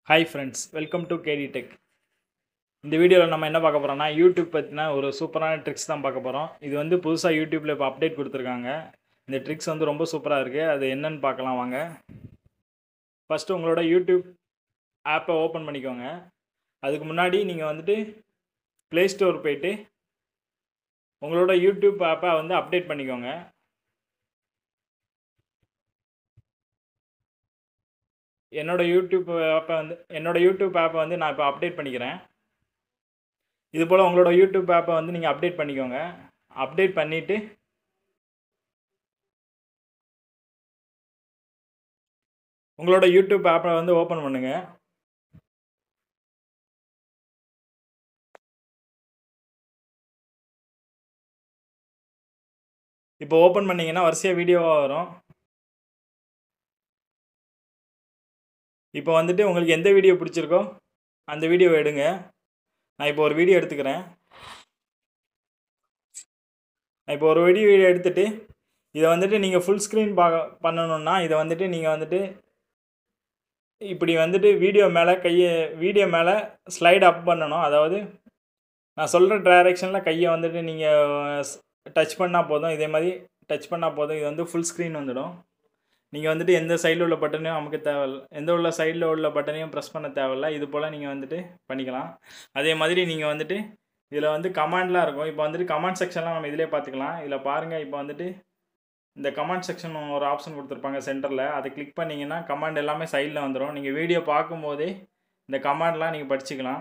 hi friends welcome to KD tech இந்த வீடியோவில் நம்ம என்ன பார்க்க போகிறோம்னா யூடியூப் பற்றின ஒரு சூப்பரான ட்ரிக்ஸ் தான் பார்க்க போகிறோம் இது வந்து புதுசாக யூடியூப்பில் இப்போ அப்டேட் கொடுத்துருக்காங்க இந்த ட்ரிக்ஸ் வந்து ரொம்ப சூப்பராக இருக்குது அது என்னன்னு பார்க்கலாம் வாங்க ஃபஸ்ட்டு உங்களோட யூடியூப் ஆப்பை ஓப்பன் பண்ணிக்கோங்க அதுக்கு முன்னாடி நீங்கள் வந்துட்டு ப்ளே ஸ்டோர் போயிட்டு உங்களோட யூடியூப் ஆப்பை வந்து அப்டேட் பண்ணிக்கோங்க என்னோட யூடியூப் ஆப்பை வந்து என்னோட யூடியூப் ஆப்பை வந்து நான் இப்போ அப்டேட் பண்ணிக்கிறேன் இது போல் உங்களோட யூடியூப் ஆப்பை வந்து நீங்கள் அப்டேட் பண்ணிக்கோங்க அப்டேட் பண்ணிவிட்டு உங்களோட யூடியூப் ஆப்பை வந்து ஓப்பன் பண்ணுங்கள் இப்போ ஓப்பன் பண்ணிங்கன்னா வரிசையாக வீடியோவாக வரும் இப்போ வந்துட்டு உங்களுக்கு எந்த வீடியோ பிடிச்சிருக்கோ அந்த வீடியோவை எடுங்க நான் இப்போ ஒரு வீடியோ எடுத்துக்கிறேன் நான் இப்போ ஒரு வீடியோ எடுத்துகிட்டு இதை வந்துட்டு நீங்கள் ஃபுல் ஸ்க்ரீன் பா பண்ணணுன்னா இதை வந்துட்டு நீங்கள் வந்துட்டு இப்படி வந்துட்டு வீடியோ மேலே கையை வீடியோ மேலே ஸ்லைட் அப் பண்ணணும் அதாவது நான் சொல்கிற டைரெக்ஷனில் கையை வந்துட்டு நீங்கள் டச் பண்ணால் போதும் இதே மாதிரி டச் பண்ணால் போதும் இது வந்து ஃபுல் ஸ்க்ரீன் வந்துடும் நீங்கள் வந்துட்டு எந்த சைடில் உள்ள பட்டனையும் அமுக்க தேவையில்ல எந்த உள்ள சைடில் உள்ள பட்டனையும் ப்ரெஸ் பண்ண தேவையில்ல இது போல் நீங்கள் வந்துட்டு பண்ணிக்கலாம் அதே மாதிரி நீங்கள் வந்துட்டு இதில் வந்து கமாண்ட்லாம் இருக்கும் இப்போ வந்துட்டு கமெண்ட் செக்ஷன்லாம் நம்ம இதிலே பார்த்துக்கலாம் இதில் பாருங்கள் இப்போ வந்துட்டு இந்த கமெண்ட் செக்ஷன் ஒரு ஆப்ஷன் கொடுத்துருப்பாங்க சென்டரில் அதை கிளிக் பண்ணிங்கன்னா கமாண்ட் எல்லாமே சைடில் வந்துடும் நீங்கள் வீடியோ பார்க்கும்போதே இந்த கமாண்ட்லாம் நீங்கள் படிச்சுக்கலாம்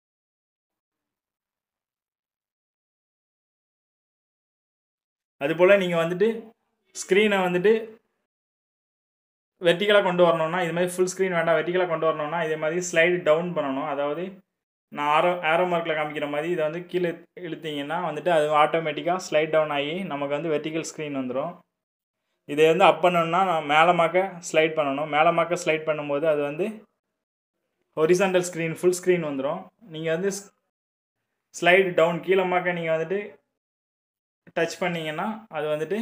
அதுபோல் நீங்கள் வந்துட்டு ஸ்க்ரீனை வந்துட்டு வெர்டிக்கலாக கொண்டு வரணும்னா இது மாதிரி ஃபுல் ஸ்க்ரீன் வேண்டாம் வெர்டிக்கலாக கொண்டு வரணும்னா இதே மாதிரி ஸ்லைடு டவுன் பண்ணணும் அதாவது நான் ஆரோ ஆரோ மார்க்கில் காமிக்கிற மாதிரி இதை வந்து கீழே இழுத்தீங்கன்னா வந்துட்டு அது ஆட்டோமேட்டிக்காக ஸ்லைட் டவுன் ஆகி நமக்கு வந்து வெர்டிக்கல் ஸ்க்ரீன் வந்துடும் இதை வந்து அப் பண்ணணும்னா நான் மேலமாக்க ஸ்லைட் பண்ணணும் மேலமாக்க ஸ்லைட் பண்ணும்போது அது வந்து ஹொரிசாண்டல் ஸ்க்ரீன் ஃபுல் ஸ்க்ரீன் வந்துடும் நீங்கள் வந்து ஸ்லைடு டவுன் கீழமாக்க நீங்கள் வந்துட்டு டச் பண்ணிங்கன்னா அது வந்துட்டு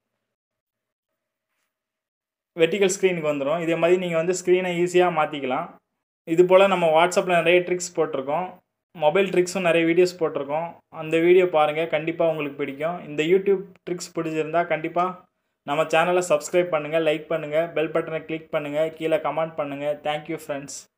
வெர்டிக்கல் ஸ்க்ரீனுக்கு வந்துடும் இதே மாதிரி நீங்கள் வந்து ஸ்க்ரீனை ஈஸியாக மாற்றிக்கலாம் இது போல் நம்ம வாட்ஸ்அப்பில் நிறைய ட்ரிக்ஸ் போட்டிருக்கோம் மொபைல் ட்ரிக்ஸும் நிறைய வீடியோஸ் போட்டிருக்கோம் அந்த வீடியோ பாருங்கள் கண்டிப்பாக உங்களுக்கு பிடிக்கும் இந்த யூடியூப் ட்ரிக்ஸ் பிடிச்சிருந்தா கண்டிப்பாக நம்ம சேனலை சப்ஸ்கிரைப் பண்ணுங்கள் லைக் பண்ணுங்கள் பெல் பட்டனை கிளிக் பண்ணுங்கள் கீழே கமெண்ட் பண்ணுங்கள் தேங்க்யூ ஃப்ரெண்ட்ஸ்